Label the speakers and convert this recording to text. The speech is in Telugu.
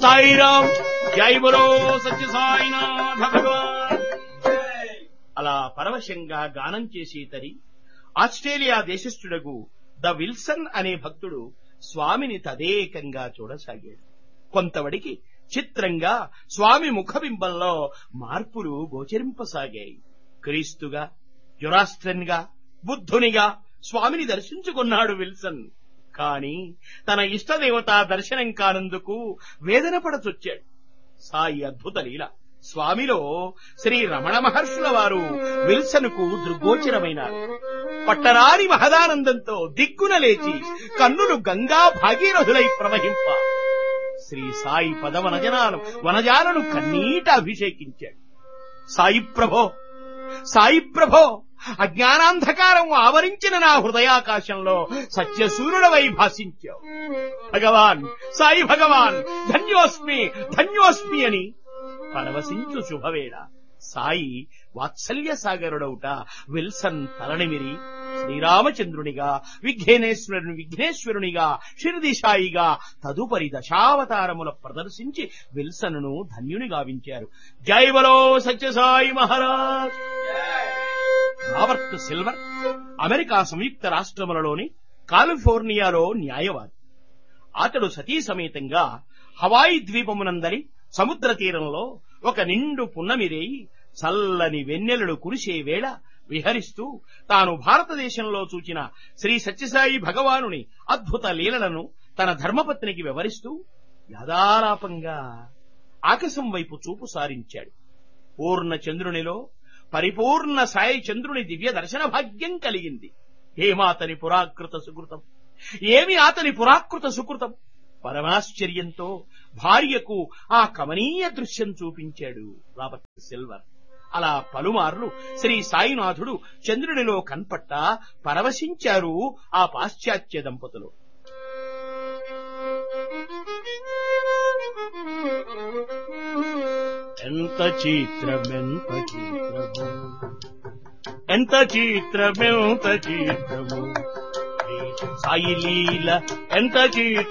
Speaker 1: సాయిరామ్ జై బలో సత్య సాయినాథ భగవాన్ అలా పరవశంగా గానం చేసేతరి ఆస్ట్రేలియా దేశస్థుడగు ద విల్సన్ అనే భక్తుడు స్వామిని తదేకంగా చూడసాగాడు కొంతవడికి చిత్రంగా స్వామి ముఖబింబంలో మార్పులు గోచరింపసాగాయి క్రీస్తుగా జురాస్ట్రన్ గా బుద్ధునిగా స్వామిని దర్శించుకున్నాడు విల్సన్ కాని తన ఇష్టదేవత దర్శనం కానందుకు వేదన పడచొచ్చాడు సాయి అద్భుత లీల స్వామిలో శ్రీ రమణ మహర్షుల వారు విల్సన్కు దృగ్గోచరమైనారు పట్టరాని మహదానందంతో దిక్కున లేచి కన్నులు గంగా భాగీరథులై ప్రవహింప శ్రీ సాయి పదవనజనాలు వనజాలను కన్నీట అభిషేకించాడు సాయి ప్రభో సాయి ప్రభో అజ్ఞానాంధకారం ఆవరించిన నా హృదయాకాశంలో సత్యసూర్యుడవై భాషించావు భగవాన్ సాయి భగవాన్ ధన్యోస్మి ధన్యోస్మి అని పరవశించు శుభవేళ సాయి వాత్సల్య సాగరుడౌట విల్సన్ తలనిమిరి శ్రీరామచంద్రునిగా విఘ్నేశ్వరుని విఘ్నేశ్వరునిగా షిరిదిశాయిగా తదుపరి దశావతారముల ప్రదర్శించి విల్సన్ను ధన్యుని గావించారు జై బలో Sathya Sai Maharaj Robert Silver America సంయుక్త రాష్ట్రములలోని కాలిఫోర్నియాలో న్యాయవాది అతడు సతీ సమేతంగా హవాయి ద్వీపమునందరి సముద్ర తీరంలో ఒక నిండు పున్నమిరేయి చల్లని వెన్నెలలు కురిసే వేళ విహరిస్తూ తాను భారతదేశంలో చూచిన శ్రీ సత్యసాయి భగవానుని అద్భుత లీలలను తన ధర్మపత్నికి వివరిస్తూ యథాలాపంగా ఆకాశం వైపు చూపు సారించాడు పూర్ణ చంద్రునిలో పరిపూర్ణ సాయి చంద్రుని దివ్య దర్శన భాగ్యం కలిగింది ఏమాతని పురాకృత సుకృతం ఏమి అతని పురాకృత సుకృతం పరమాశ్చర్యంతో భార్యకు ఆ కమనీయ దృశ్యం చూపించాడు రాబర్ట్ సిల్వర్ అలా పలుమార్లు శ్రీ సాయినాథుడు చంద్రునిలో కన్పట్ట పరవశించారు ఆ పాశ్చాత్య దంపతులు ఎంత చిత్రమెంత చిత్రము ఎంత చిత్రమెంత చిత్రము సాయి లీల ఎంత చిత్ర